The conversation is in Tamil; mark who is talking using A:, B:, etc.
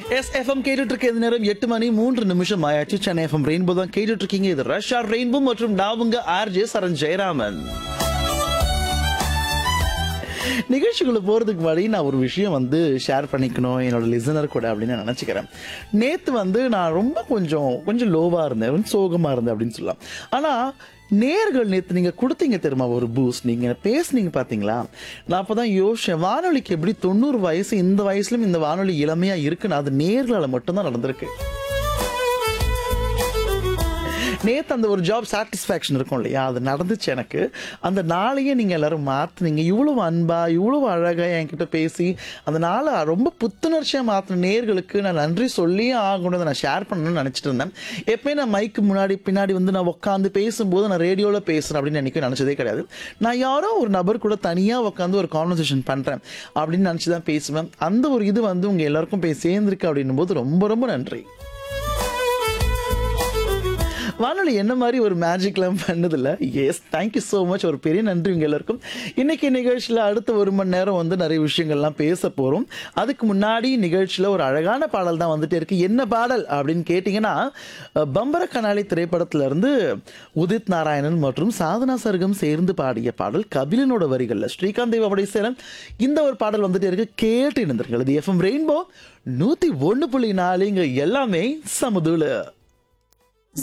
A: எஸ் எஃப்எம் கேட்டுட்டு இருக்க இந்த நேரம் எட்டு மணி மூன்று நிமிஷம் ஆயாச்சு சென்னை எஃப்எம் ரெயின்போ தான் கேட்டுட்டு இருக்கீங்க இது ரஷ்யா ரெயின்போ மற்றும் நான் உங்க ஆர்ஜே சரண் ஜெயராமன் நிகழ்ச்சிக்குள்ள போறதுக்கு முன்னாடி நான் ஒரு விஷயம் வந்து ஷேர் பண்ணிக்கணும் என்னோட லிசனர் கூட அப்படின்னு நான் நினைச்சுக்கிறேன் நேத்து வந்து நான் ரொம்ப கொஞ்சம் கொஞ்சம் லோவா இருந்தேன் கொஞ்சம் சோகமா இருந்தேன் அப்படின்னு சொல்லலாம் ஆனா நேர்கள் நேத்து நீங்க கொடுத்தீங்க தெரியுமா ஒரு பூஸ்ட் நீங்க பேசுனீங்க பாத்தீங்களா நான் அப்பதான் யோசிச்சேன் வானொலிக்கு எப்படி தொண்ணூறு வயசு இந்த வயசுலயும் இந்த வானொலி இளமையா இருக்குன்னு அது நேர்களால மட்டும்தான் நடந்திருக்கு நேத்து அந்த ஒரு ஜாப் சாட்டிஸ்ஃபேக்ஷன் இருக்கும் இல்லையா அது நடந்துச்சு எனக்கு அந்த நாளையே நீங்க எல்லாரும் மாத்துனீங்க இவ்வளவு அன்பா இவ்வளவு அழகா என்கிட்ட பேசி அந்த நாளை ரொம்ப புத்துணர்ச்சியா மாத்தின நேர்களுக்கு நான் நன்றி சொல்லியே ஆகணும் நான் ஷேர் பண்ணணும்னு நினைச்சிட்டு இருந்தேன் எப்பயும் நான் மைக்கு முன்னாடி பின்னாடி வந்து நான் உட்காந்து பேசும்போது நான் ரேடியோவில் பேசுறேன் அப்படின்னு எனக்கு நினைச்சதே கிடையாது நான் யாரோ ஒரு நபர் கூட தனியா உட்காந்து ஒரு கான்வர்சேஷன் பண்றேன் அப்படின்னு நினைச்சு தான் பேசுவேன் அந்த ஒரு இது வந்து உங்க எல்லாருக்கும் போய் சேர்ந்திருக்கு அப்படின்னும் போது ரொம்ப ரொம்ப நன்றி வானொலி என்ன மாதிரி ஒரு மேஜிக்லாம் பண்ணதில்ல எஸ் தேங்க்யூ ஸோ மச் ஒரு பெரிய நன்றி உங்க எல்லாருக்கும் இன்னைக்கு நிகழ்ச்சியில் அடுத்த ஒரு மணி நேரம் வந்து நிறைய விஷயங்கள்லாம் பேச போகிறோம் அதுக்கு முன்னாடி நிகழ்ச்சியில் ஒரு அழகான பாடல் தான் வந்துட்டே இருக்கு என்ன பாடல் அப்படின்னு கேட்டிங்கன்னா அஹ், பம்பர கனாலி திரைப்படத்துல இருந்து உதித் நாராயணன் மற்றும் சாதனா சர்கம் சேர்ந்து பாடிய பாடல் கபிலனோட வரிகளில் ஸ்ரீகாந்த் தேவாவுடைய சேலம் இந்த ஒரு பாடல் வந்துட்டே இருக்கு கேட்டு இணைந்திருக்கிறது எஃப்எம் ரெயின்போ நூற்றி ஒன்று புள்ளி நாலு இங்கே எல்லாமே சமுதுல